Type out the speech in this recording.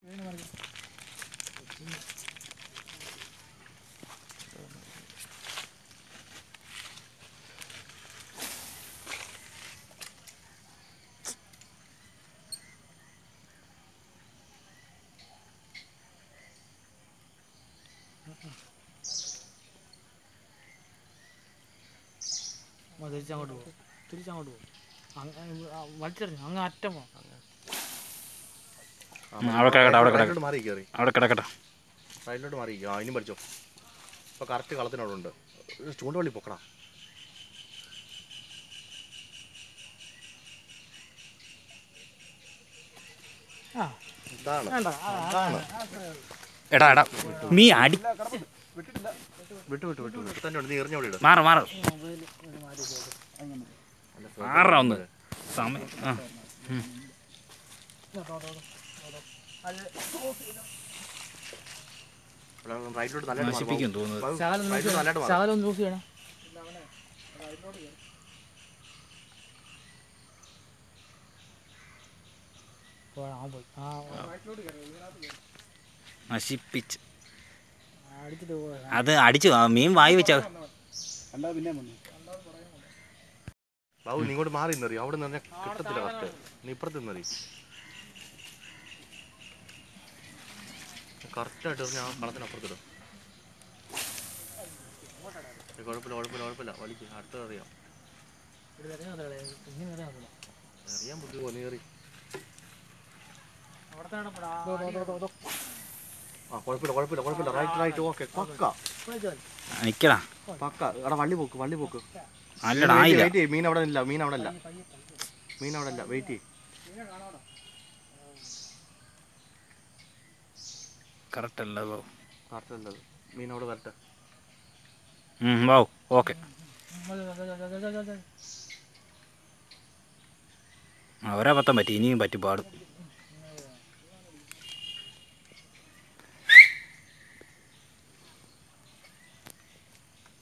തിരിച്ചങ്ങോട്ട് പോകും തിരിച്ചങ്ങോട്ട് പോകും അങ്ങ് വലിച്ചെറിഞ്ഞു അങ്ങ് അറ്റം പോകാം ഉം, അവിടെ കിടക്കട്ടെ അവിടെ കിടക്കട്ടെ റൈറ്റിലോട്ട് മാറി കയറി അവിടെ കിടക്കട്ടെ റൈറ്റിലോട്ട് മാറി ആ ഇനിയും പഠിച്ചോ ഇപ്പോൾ കറക്റ്റ് കളത്തിനോടുണ്ട് ചൂണ്ടുവള്ളി പൊക്കടാ ആ ഇതാണ് വേണ്ട ആ, അതാണ് എടാ എടാ നീ അടി വിട്ടു വിട്ടു വിട്ടു വിട്ടു തന്നെ ഉണ്ട് നീ എറിഞ്ഞോളി ഇട് മാറ മാറ മൊബൈൽ ഒരു മാറ്റി വെച്ചേക്ക്. അങ്ങനെ മാറാ ഒന്ന് സമയം ആ ഉം. ഇങ്ങോട്ട് ഓടോ, ഓടോ, ഓടോ. അത് റൈറ്റിലോട്ട് നല്ലതായിട്ട് മാറ്. നശിപ്പിക്കും തോന്നുന്നത് ബാബു, ശകലം ഒന്ന് റൈറ്റിലോട്ട് നല്ലതായിട്ട് മാറ്. ശകലം ഒന്ന് യൂസ് ചെയ്യണം പോടാ, അവൻ പോയി ആ നശിപ്പിച്ച് അടിച്ചിട്ട് പോകാം അത് അടിച്ചു ആ മീൻ വായി വെച്ച ബാബു നീ ഇങ്ങോട്ട് മാറി നിന്നറി അവിടെ നിന്ന് കിട്ടത്തില്ല കറക്റ്റ് നീ ഇപ്പുറത്ത് നിന്നറി കറക്റ്റായിട്ട് എറിഞ്ഞ ആ കളത്തിനപ്പുറത്തിടും ഏയ് കുഴപ്പമില്ല കുഴപ്പമില്ല കുഴപ്പമില്ല വലിക്ക് അടുത്തത് അറിയാം ഇത് എറിയാൻ പറ്റില്ല, ഇങ്ങനെ എറിയാൻ പറ്റില്ല. അറിയാൻ ബുദ്ധി നീ എറി അവിടുത്തെ കിടപ്പടാ. അടി. ആ കുഴപ്പമില്ല കുഴപ്പമില്ല കുഴപ്പമില്ല റൈറ്റ് റൈറ്റ് ഓക്കെ പക്ക വിളിച്ചോ. നിക്കടാ പക്ക എടാ വള്ളി പോക്ക് വള്ളി പോക്ക് അല്ലടാ ആയില്ല വെയിറ്റ് ചെയ്യ് മീൻ അവിടെ ഇല്ല മീൻ അവിടെ ഇല്ല മീൻ അവിടെ ഇല്ല വെയിറ്റ് ചെയ്യ് കറക്റ്റ് അല്ല ബാബു കറക്റ്റ് അല്ലത് മീൻ അവിടെ വരട്ടെ ഉം, ബാബു ഓക്കെ മതി, മതി, മതി, മതി, മതി, മതി. ഒരേ പത്തം പറ്റി ഇനിയും പറ്റി പാടും